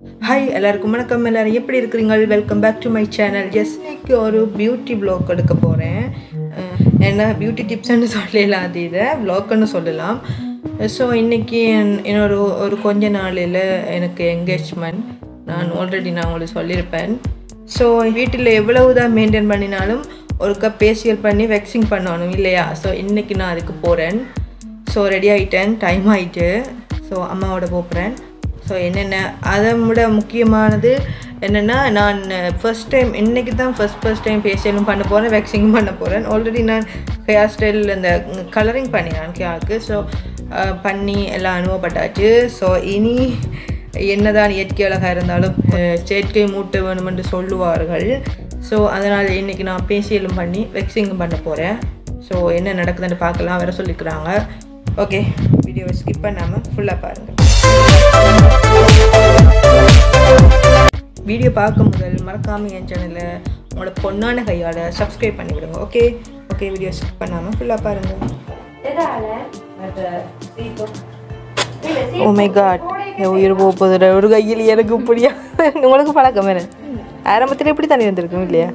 hi எல்லாருக்கும் வணக்கம் எல்லாரும் எப்படி இருக்கிறீங்க welcome back to my channel just இன்னைக்கு ஒரு பியூட்டி ப்ளாக் எடுக்க போகிறேன் என்ன பியூட்டி டிப்ஸ்ன்னு சொல்லலாம் அது இதை வ்ளாக்னு சொல்லலாம் ஸோ இன்றைக்கி என்னோட ஒரு கொஞ்ச நாளில் எனக்கு என்கேஜ்மெண்ட் நான் ஆல்ரெடி நான் உங்களுக்கு சொல்லியிருப்பேன் ஸோ வீட்டில் எவ்வளவு தான் மெயின்டைன் பண்ணினாலும் ஒருக்கா பேசியல் பண்ணி வெக்சிங் பண்ணணும் இல்லையா ஸோ இன்றைக்கி நான் அதுக்கு போகிறேன் ஸோ ரெடி ஆகிட்டேன் டைம் ஆகிட்டு ஸோ அம்மாவோட போகிறேன் ஸோ என்னென்ன அதை விட முக்கியமானது என்னென்னா நான் ஃபர்ஸ்ட் டைம் இன்றைக்கி தான் ஃபஸ்ட் ஃபர்ஸ்ட் டைம் ஃபேஷியலும் பண்ண போகிறேன் வேக்சிங்கும் பண்ண போகிறேன் ஆல்ரெடி நான் ஹேர் ஸ்டைல் இந்த கலரிங் பண்ணினேன் ஹேருக்கு ஸோ பண்ணி எல்லாம் அனுபவப்பட்டாச்சு ஸோ இனி என்னதான் இயற்கை அழகாக இருந்தாலும் அஹ், செயற்கை மூட்டை வேணுமென்று சொல்லுவார்கள் ஸோ அதனால் இன்றைக்கி நான் ஃபேஷியலும் பண்ணி வெக்சிங்கும் பண்ண போகிறேன் ஸோ என்ன நடக்குதுன்னு பார்க்கலாம் வர சொல்லிக்கிறாங்க ஓகே வீடியோவை ஸ்கிப் பண்ணாமல் ஃபுல்லாக பாருங்கள் வீடியோ பார்க்க முதல் மறக்காம என் சேனலை உங்களோட பொண்ணான கையால் சப்ஸ்கிரைப் பண்ணி விடுங்க ஓகே ஓகே வீடியோ ஸ்கிப் பண்ணாமல் ஃபுல்லாக பாருங்கள் ஓ மை காட் என் உயிர் போக போகுது ஒரு கையில் எனக்கு புரியா உங்களுக்கு பழக்கம் வேறு ஆரம்பத்தில் எப்படி தண்ணி வந்திருக்கும் இல்லையா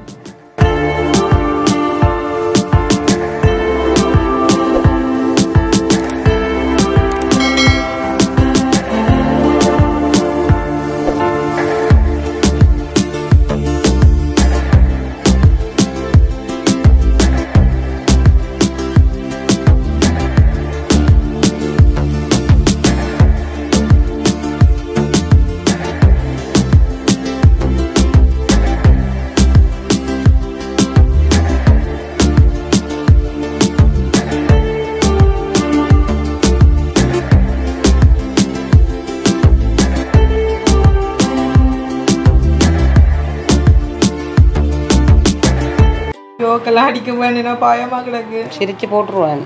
யோக்கெல்லாம் அடிக்க வேணும் பாயமாக கிடக்கு சிரிச்சு போட்டுருவேன்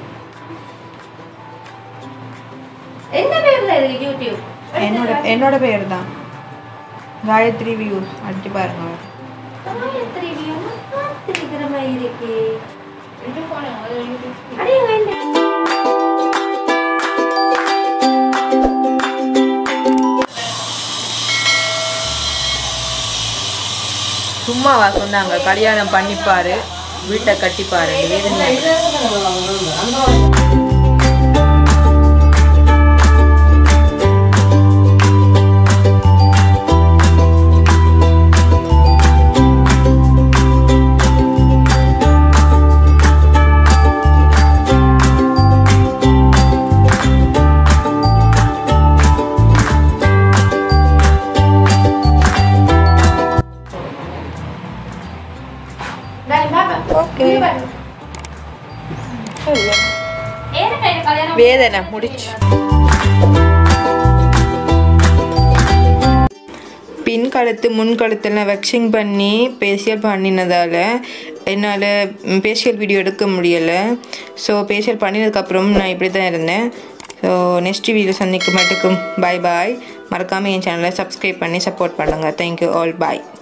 என்ன பேர்ல இருக்கு யூடியூப் என்னோட என்னோட பேர் தான் காயத்ரி வியூ அடிச்சு பாருங்க காயத்ரி வியூனா காத்திருக்கிற மாதிரி இருக்கு அடியே வேண்டாம் சும்மாவா சொன்னாங்க கல்யாணம் பண்ணிப்பாரு வீட்டை கட்டிப்பாரு வேதனை டேய் பாப்பா ஓகே ஏன கையில கல்யாணம் வேதனை முடிச்சு பின் கழுத்து முன் கழுத்தெல்லாம் வெக்சிங் பண்ணி ஃபேஷியல் பண்ணினதால் என்னால் ஃபேஷியல் வீடியோ எடுக்க முடியலை ஸோ ஃபேஷியல் பண்ணினதுக்கப்புறம் நான் இப்படி தான் இருந்தேன் ஸோ நெக்ஸ்ட் வீடியோ சந்திக்க மாட்டுக்கும் பாய் பாய் மறக்காமல் என் சேனலை சப்ஸ்கிரைப் பண்ணி சப்போர்ட் பண்ணுங்கள் தேங்க்யூ ஆல் பாய்